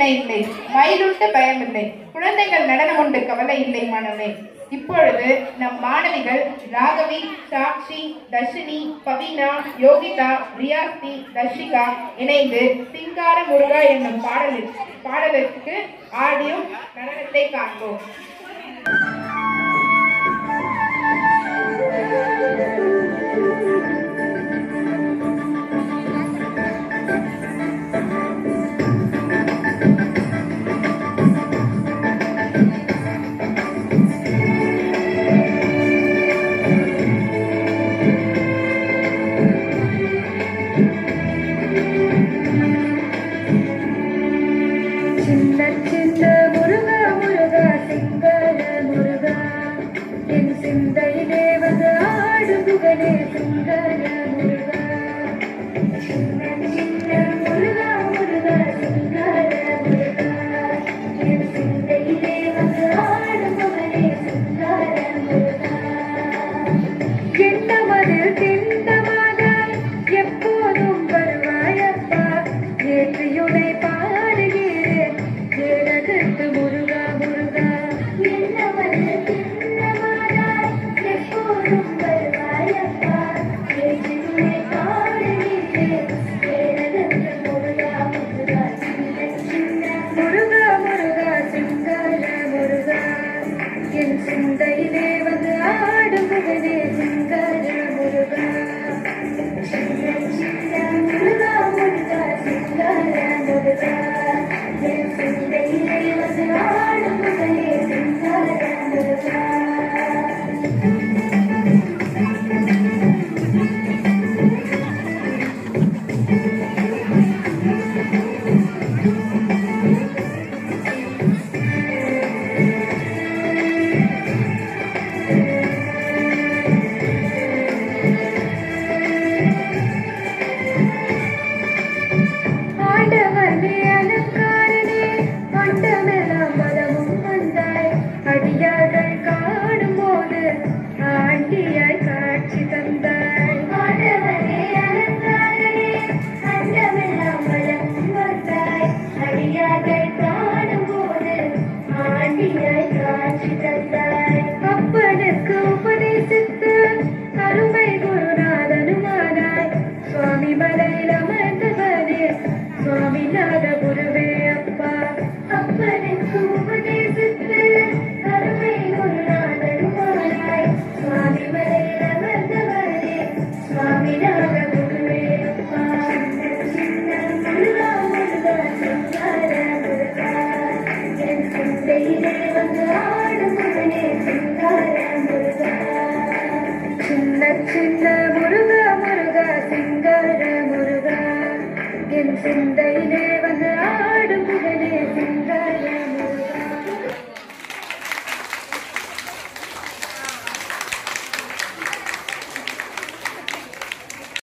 இல்லை மயிலுண்டு பயமில்லை குழந்தைகள் நடனம் உண்டு கவலை இல்லை மனமே இப்பொழுது நம் மாணவிகள் ராகவி சாக்ஷி தர்ஷினி பவினா யோகிதா ரியாஸ்தி தர்ஷிகா இணைந்து சிங்கார முருகா என்னும் பாடலில் பாடலுக்கு ஆடியும் நடனத்தை காண்போம் சின்ன சின்ன முருகா முருகா சிங்கள முருகா என் சிந்தையிலே வந்து ஆடு புகழே சிங்கள முருகா சின்ன சின்ன முருகா முருகா சிங்கள முருகா என் சிந்தையிலே வந்து ஆடு புகழே சிங்கள முருகா எண்ணமது திண்டமாக எப்போதும் வருவாயப்பா ஏற்றியுனை பாடுகிறேன் ஜெகதத்து முருகா முருகா எண்ணமது திண்டமாக எப்போதும் வருவாயப்பா ஏற்றியுனை பாடுகிறேன் ஜெகதத்து முருகா முருகா சின்ன சின்ன முருகா முருகா சிங்கார முருகா என் சிந்தையிலே வந்து ஆடும் புகழே சிங்கார முருகா சின்ன சின்ன முருகா முருகா சிங்கார முருகா என் சிந்தையிலே வந்து ஆடும் புகழே சிங்கார முருகா ஆண்டவனே அலங்காரனே அண்டமெல்லாம் பலமும் வந்தாய் அடியார்கள் காணும் போது ஆண்டியாய் காட்சி தந்தாய் ஆண்டவனே அலங்காரனே அண்டமெல்லாம் பலமும் வந்தாய் அடியார்கள் காணும் போது ஆண்டியாய் காட்சி தந்தாய் அப்பனுக்கு உபதேசித்து அருமை குருநாதனுமானாய் சுவாமி மலையில் அமர்ந்தவனே சுவாமிநாத குருவே அப்பா அப்பனுக்கு உபதேசித்து அருமை குருநாதனுமானாய் சுவாமி மலையில் அமர்ந்தவனே சுவாமிநாத குருவே அப்பா சின்ன முருகா முருகா சிங்கார முருகா என் சிந்தையிலே வந்து ஆடும் மகனே சிங்கார முருகா சின்ன சின்ன முருகா முருகா சிங்கார முருகா என் சிந்தை